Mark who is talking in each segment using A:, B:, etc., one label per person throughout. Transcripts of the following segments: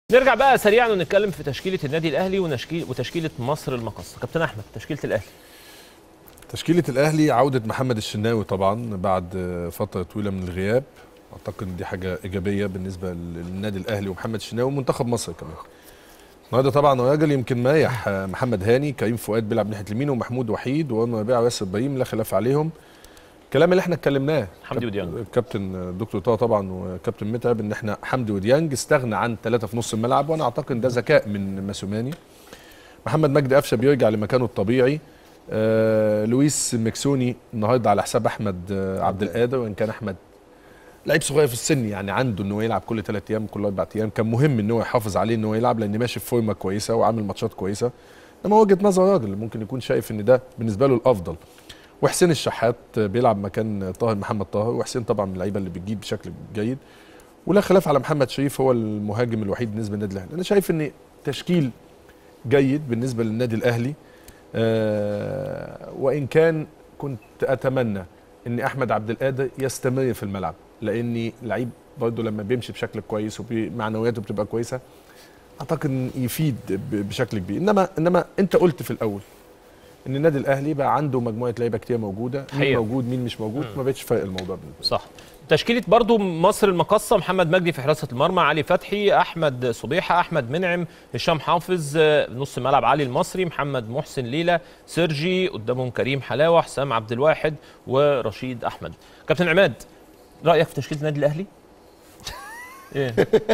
A: نرجع بقى سريعا ونتكلم في تشكيله النادي الاهلي ونشكيل وتشكيله مصر المقصه كابتن احمد تشكيله الاهلي
B: تشكيلة الأهلي عودة محمد الشناوي طبعا بعد فترة طويلة من الغياب أعتقد إن دي حاجة إيجابية بالنسبة للنادي الأهلي ومحمد الشناوي ومنتخب مصر كمان النهارده طبعا راجل يمكن مايح محمد هاني كريم فؤاد بيلعب ناحيه اليمين ومحمود وحيد وانور ربيع وياسر ابراهيم لا خلاف عليهم الكلام اللي احنا اتكلمناه
A: حمدي وديانج
B: الكابتن الدكتور طه طبعا وكابتن متعب ان احنا حمدي وديانج استغنى عن ثلاثه في نص الملعب وانا اعتقد ان ده ذكاء من ماسوماني محمد مجدي قفشه بيرجع لمكانه الطبيعي آه لويس مكسوني النهارده على حساب احمد آه عبد القادر وان كان احمد لعيب صغير في السن يعني عنده ان هو يلعب كل ثلاث ايام كل اربع ايام كان مهم ان هو يحافظ عليه ان هو يلعب لان ماشي في فورمه كويسه وعامل ماتشات كويسه انما وجهه نظر راجل ممكن يكون شايف ان ده بالنسبه له الافضل وحسين الشحات بيلعب مكان طاهر محمد طاهر وحسين طبعا من اللعيبه اللي بتجيب بشكل جيد ولا خلاف على محمد شريف هو المهاجم الوحيد بالنسبه للنادي الاهلي انا شايف ان تشكيل جيد بالنسبه للنادي الاهلي آه وان كان كنت اتمنى ان احمد عبد القادر يستمر في الملعب لاني لعيب برضه لما بيمشي بشكل كويس ومعنوياته بتبقى كويسه اعتقد يفيد بشكل كبير انما انما انت قلت في الاول ان النادي الاهلي بقى عنده مجموعه لعيبه كتير موجوده مين
A: حقيقة.
B: موجود مين مش موجود ما بقتش فارق الموضوع بالنسبه
A: صح تشكيله برضو مصر المقصه محمد مجدي في حراسه المرمى علي فتحي احمد صبيحه احمد منعم هشام حافظ آه، نص ملعب علي المصري محمد محسن ليلى سيرجي قدامهم كريم حلاوه حسام عبد الواحد ورشيد احمد كابتن عماد رايك في تشكيله النادي الاهلي ايه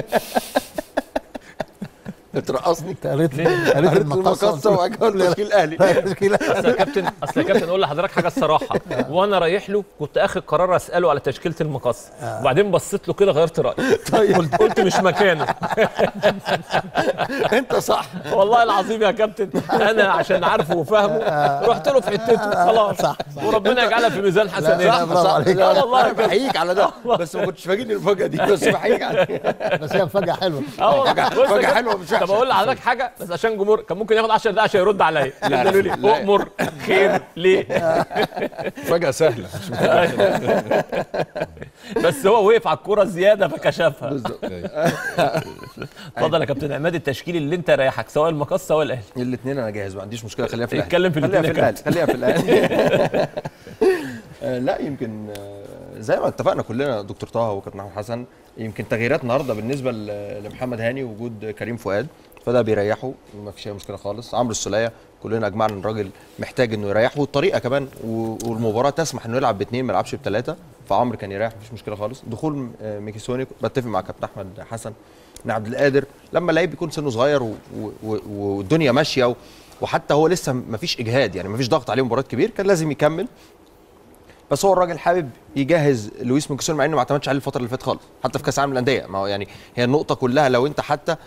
C: بترقصني
D: انت قريت
A: ليه؟
D: قريت
C: قريت
D: المقصه
C: المقصه وبعد كده قلت تشكيل الاهلي
D: تشكيله
A: اصل يا كابتن اصل يا كابتن اقول لحضرتك حاجه الصراحه وانا رايح له كنت اخد قرار اساله على تشكيله المقص وبعدين بصيت له كده غيرت رايي قلت قلت مش مكانه
C: انت صح
A: والله العظيم يا كابتن انا عشان عارفه وفاهمه رحت له في حتته خلاص
D: صح،
A: وربنا يجعلها في ميزان
C: صح
A: حسناته
D: برافو عليك.
A: لا والله يا
C: انا
A: كابتن
C: بحييك على ده بس ما كنتش فاجئني المفاجاه دي بس بحييك عليها
D: بس هي مفاجاه حلوه
A: اه والله بص يا
C: فجأة
A: كابتن،
C: حلوة مش
A: طب
C: وحشة.
A: اقول لحضرتك حاجه بس عشان جمهور كان ممكن ياخد 10 دقايق عشان يرد عليا
C: لا،
A: قالوا لي
C: لا.
A: اؤمر خير ليه
B: فجاه سهله مش متابعة.
A: بس هو وقف على الكوره زياده فكشفها
C: بالظبط
A: اتفضل يا كابتن عماد التشكيل اللي انت رايحك سواء المقص سواء الاهلي
C: الاثنين انا جاهز ما عنديش مشكله خليها في الاهلي
A: اتكلم في
C: خليها
A: الاتنين
C: في
A: يا
C: الاهلي خليها في الاهلي آه، لا يمكن آه، زي ما اتفقنا كلنا دكتور طه وكابتن احمد حسن يمكن تغييرات النهارده بالنسبه ل- لمحمد هاني وجود كريم فؤاد فده بيريحه ما فيش اي مشكله خالص عمرو السوليه كلنا اجمعنا ان الراجل محتاج انه يريحه والطريقه كمان و- والمباراه تسمح انه يلعب باثنين ما يلعبش بثلاثه فعمرو كان يريح مفيش مشكله خالص دخول آه، ميكيسوني بتفق مع كابتن احمد حسن ان عبد القادر لما اللعيب بيكون سنه صغير و- و- والدنيا ماشيه و- وحتى هو لسه ما فيش اجهاد يعني ما فيش ضغط عليه مباراه كبير كان لازم يكمل بس هو الراجل حابب يجهز لويس ميكيسون مع انه ما اعتمدش عليه الفتره اللي فاتت خالص حتى في كاس العالم للانديه ما هو يعني هي النقطه كلها لو انت حتى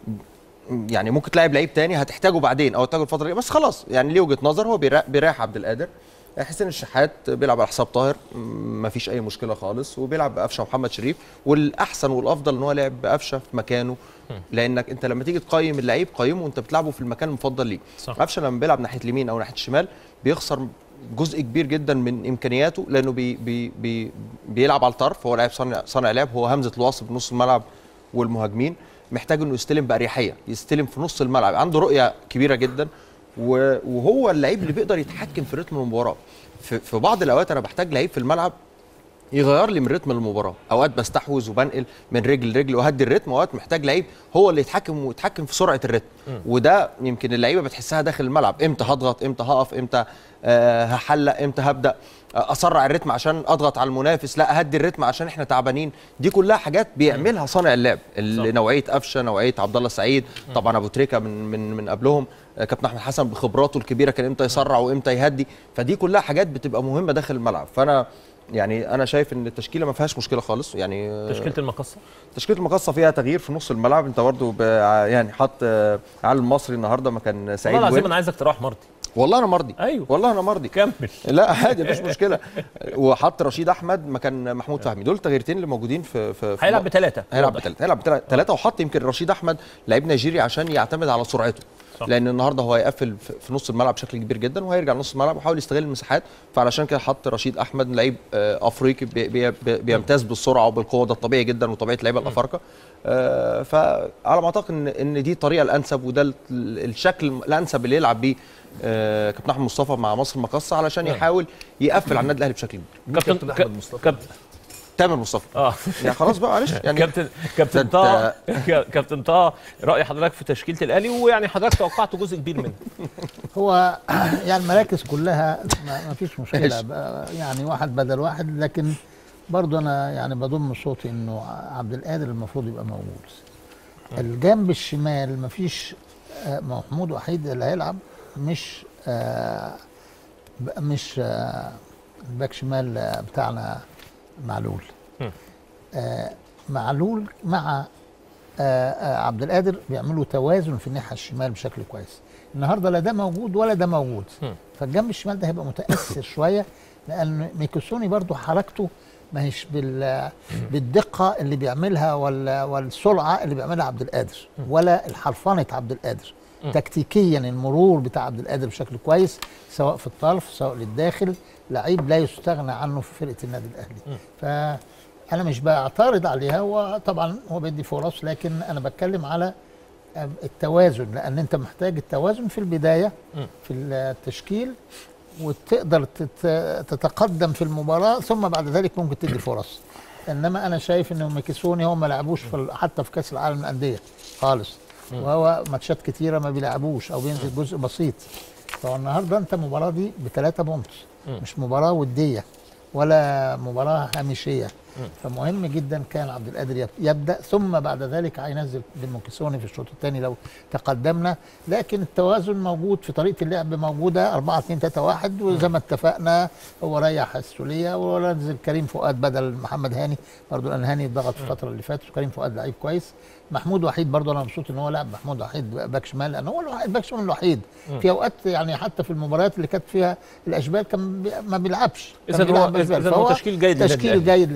C: يعني ممكن تلاعب لعيب تاني هتحتاجه بعدين او تحتاجه الفتره دي بس خلاص يعني ليه وجهه نظر هو بيرا- بيريح عبد القادر حسين الشحات بيلعب على حساب طاهر ما فيش اي مشكله خالص وبيلعب بقفشه ومحمد شريف والاحسن والافضل ان هو لعب بقفشه في مكانه لانك انت لما تيجي تقيم اللعيب قيمه وانت بتلعبه في المكان المفضل ليك
A: صح.
C: قفشه لما بيلعب ناحيه اليمين او ناحيه الشمال بيخسر جزء كبير جدا من امكانياته لانه بي بي بي بيلعب على الطرف هو لاعب صانع صانع لعب هو همزه الوصل بنص الملعب والمهاجمين محتاج انه يستلم باريحيه يستلم في نص الملعب عنده رؤيه كبيره جدا و- وهو اللعيب اللي بيقدر يتحكم في رتم المباراه في, في بعض الاوقات انا بحتاج لعيب في الملعب يغير لي من رتم المباراه اوقات بستحوذ وبنقل من رجل لرجل واهدي الريتم واوقات محتاج لعيب هو اللي يتحكم ويتحكم في سرعه الريتم وده يمكن اللعيبه بتحسها داخل الملعب امتى هضغط امتى هقف امتى آه هحلق امتى هبدا آه، اسرع الريتم عشان اضغط على المنافس لا اهدي الريتم عشان احنا تعبانين دي كلها حاجات بيعملها صانع اللعب اللي نوعيه قفشه نوعيه عبد الله السعيد طبعا ابو تريكه من من من قبلهم آه، كابتن احمد حسن بخبراته الكبيره كان امتى يسرع وامتى يهدي فدي كلها حاجات بتبقى مهمه داخل الملعب فانا يعني انا شايف ان التشكيله ما فيهاش مشكله خالص يعني آه،
A: تشكيله المقصه
C: تشكيله المقصه فيها تغيير في نص الملعب انت برضو ب- يعني حط آه، علي المصري النهارده مكان سعيد
A: والله العظيم
C: وين.
A: انا عايزك تروح مرضي
C: والله انا مرضي
A: أيوه.
C: والله انا مرضي
A: كمل
C: لا عادي مفيش مشكله وحط رشيد احمد مكان محمود فهمي دول تغييرتين اللي موجودين في في في
A: هيلعب بثلاثه
C: هيلعب بثلاثه هيلعب بثلاثه وحط يمكن رشيد احمد لعيب نيجيري عشان يعتمد على سرعته
A: صح.
C: لان النهارده هو هيقفل في في نص الملعب بشكل كبير جدا وهيرجع نص الملعب ويحاول يستغل المساحات فعلشان كده حط رشيد احمد لعيب آه، افريقي بي بي بي بيمتاز بالسرعه وبالقوه ده الطبيعي جدا وطبيعه اللعيبه الافارقه آه، فعلى ما اعتقد ان ان دي الطريقه الانسب وده ال- الشكل الانسب اللي يلعب بيه آه، كابتن احمد مصطفى مع مصر المقاصه علشان يحاول يقفل على النادي الاهلي بشكل كبير
B: كابتن أحمد مصطفى.
A: كابتن
C: تامر مصطفى
A: اه
C: يعني خلاص بقى معلش يعني
A: كابتن كابتن
C: ده
A: طه كابتن طه راي حضرتك في تشكيله الاهلي ويعني حضرتك توقعت جزء كبير منه
D: هو يعني المراكز كلها ما ما فيش مشكله
C: ماشي.
D: بقى يعني واحد بدل واحد لكن برضه انا يعني بضم صوتي انه عبد القادر المفروض يبقى موجود الجنب الشمال ما فيش آه، محمود وحيد اللي هيلعب مش آه، ب- مش آه، الباك شمال آه، بتاعنا معلول
A: مم.
D: آه، معلول مع آه، آه، عبد القادر بيعملوا توازن في الناحيه الشمال بشكل كويس النهارده لا ده موجود ولا ده موجود
A: مم.
D: فالجنب الشمال ده هيبقى متاثر شويه لان ميكوسوني برضو حركته ما هيش بال بالدقه اللي بيعملها ولا والسرعه اللي بيعملها عبد القادر ولا الحرفنه عبد القادر تكتيكيا المرور بتاع عبد القادر بشكل كويس سواء في الطرف سواء للداخل لعيب لا يستغنى عنه في فرقه النادي الاهلي فانا مش بعترض عليها هو طبعا هو بيدي فرص لكن انا بتكلم على التوازن لان انت محتاج التوازن في البدايه
A: مم.
D: في التشكيل وتقدر تت- تتقدم في المباراه ثم بعد ذلك ممكن تدي فرص انما انا شايف ان ميكيسوني هو ما لعبوش في ال- حتى في كاس العالم للانديه خالص وهو ماتشات كتيره ما بيلعبوش او بينزل جزء بسيط فهو النهارده انت المباراه دي بثلاثه بونت مش مباراه وديه ولا مباراه هامشيه فمهم جدا كان عبد القادر يب- يبدا ثم بعد ذلك هينزل ديموكيسوني في الشوط الثاني لو تقدمنا لكن التوازن موجود في طريقه اللعب موجوده 4 2 3 1 وزي ما اتفقنا هو ريح السوليه ونزل كريم فؤاد بدل محمد هاني برضو لان هاني ضغط في الفتره اللي فاتت وكريم فؤاد لعيب كويس محمود وحيد برضو انا مبسوط ان هو لعب محمود وحيد باك شمال لان هو الوحيد- الباك شمال الوحيد في اوقات يعني حتى في المباريات اللي كانت فيها الاشبال كان بي- ما بيلعبش كان
A: إذن هو-
D: بيلعب بالفعل.
A: إذن هو
D: فهو
A: تشكيل جيد للنادي
D: تشكيل
A: الأهلي.
D: جيد